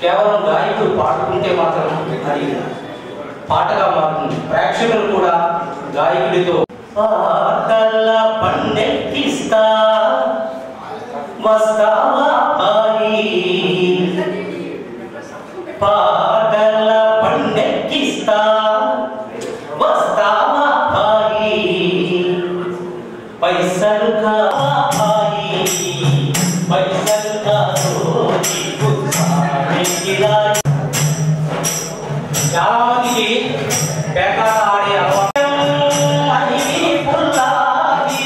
కేవలం గాయకుడు పాడుకుంటే మాత్రం అది పాటగా మారుతుంది ప్రేక్షకులు కూడా గాయకుడితో పాటల పండెక్కిస్తా వస్తావా పాడి పాటల పండెక్కిస్తా వస్తావా పాడి పైసలు కావాలి పైసలు కావాలి చాలా మందికి పేకాట ఆడే అలవాటు అది పుల్లాది.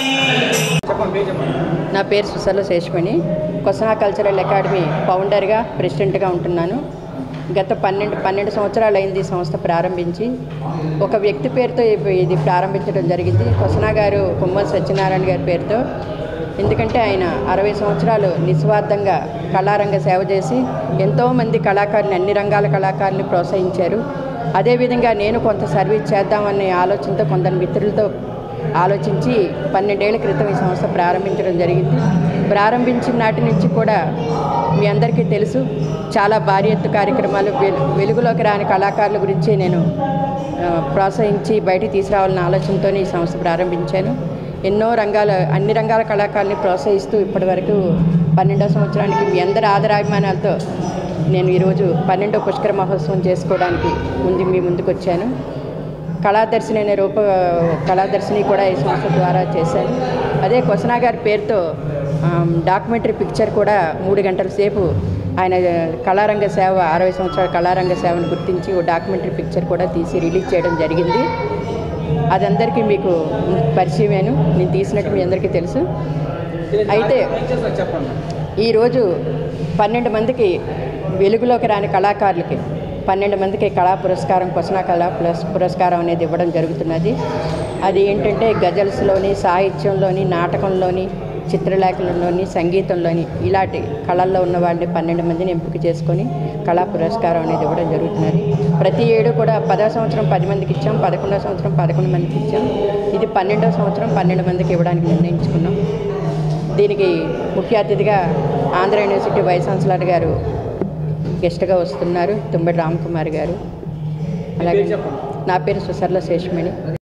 నా పేరు సుసల శేషమణి కొసనా కల్చరల్ అకాడమీ ఫౌండర్గా ప్రెసిడెంట్గా ఉంటున్నాను గత పన్నెండు పన్నెండు సంవత్సరాలు అయింది ఈ సంస్థ ప్రారంభించి ఒక వ్యక్తి పేరుతో ఇవి- ఇది ప్రారంభించడం జరిగింది కొసనా గారు కుమ్మల్ సత్యనారాయణ గారి పేరుతో ఎందుకంటే ఆయన అరవై సంవత్సరాలు నిస్వార్థంగా కళారంగ సేవ చేసి ఎంతోమంది కళాకారుని అన్ని రంగాల కళాకారుని ప్రోత్సహించారు అదేవిధంగా నేను కొంత సర్వీస్ చేద్దామనే ఆలోచనతో కొందరు మిత్రులతో ఆలోచించి పన్నెండేళ్ల క్రితం ఈ సంస్థ ప్రారంభించడం జరిగింది ప్రారంభించిన నాటి నుంచి కూడా మీ అందరికీ తెలుసు చాలా భారీ ఎత్తు కార్యక్రమాలు వెలు- వెలుగులోకి రాని కళాకారుల గురించి నేను ఆ, ప్రోత్సహించి బయటికి తీసుకురావాలన్న ఆలోచనతో ఈ సంస్థ ప్రారంభించాను ఎన్నో రంగాల అన్ని రంగాల కళాకారుల్ని ప్రోత్సహిస్తూ ఇప్పటివరకు పన్నెండో సంవత్సరానికి మీ అందరి ఆదరాభిమానాలతో నేను ఈరోజు పన్నెండో పుష్కర మహోత్సవం చేసుకోవడానికి ముందు మీ ముందుకు వచ్చాను కళాదర్శిని అనే రూప కళాదర్శిని కూడా ఈ సంస్థ ద్వారా చేశాను అదే కొసనా గారి పేరుతో ఆమ్, డాక్యుమెంటరీ పిక్చర్ కూడా మూడు గంటల సేపు ఆయన కళారంగ సేవ అరవై సంవత్సరాల కళారంగ సేవను గుర్తించి ఓ డాక్యుమెంటరీ పిక్చర్ కూడా తీసి రిలీజ్ చేయడం జరిగింది అది అందరికీ మీకు పరిచయమేను నేను తీసినట్టు మీ అందరికీ తెలుసు అయితే ఈరోజు పన్నెండు మందికి వెలుగులోకి రాని కళాకారులకి పన్నెండు మందికి కళా పురస్కారం కొసనా కళా పురస్ పురస్కారం అనేది ఇవ్వడం జరుగుతున్నది అది ఏంటంటే గజల్స్లోని సాహిత్యంలోని నాటకంలోని చిత్రలేఖనంలోని సంగీతంలోని ఇలాంటి కళల్లో ఉన్న వాళ్ళని పన్నెండు మందిని ఎంపిక చేసుకొని కళా పురస్కారం అనేది ఇవ్వడం జరుగుతున్నది ప్రతి ఏడు కూడా పదో సంవత్సరం పది మందికి ఇచ్చాం పదకొండో సంవత్సరం పదకొండు మందికి ఇచ్చాం ఇది పన్నెండో సంవత్సరం పన్నెండు మందికి ఇవ్వడానికి నిర్ణయించుకున్నాం దీనికి ముఖ్య అతిథిగా ఆంధ్ర యూనివర్సిటీ వైస్ ఛాన్సలర్ గారు గెస్ట్గా వస్తున్నారు తుమ్మడి రామ్కుమార్ గారు అలాగే నా పేరు సుసర్ల శేషమణి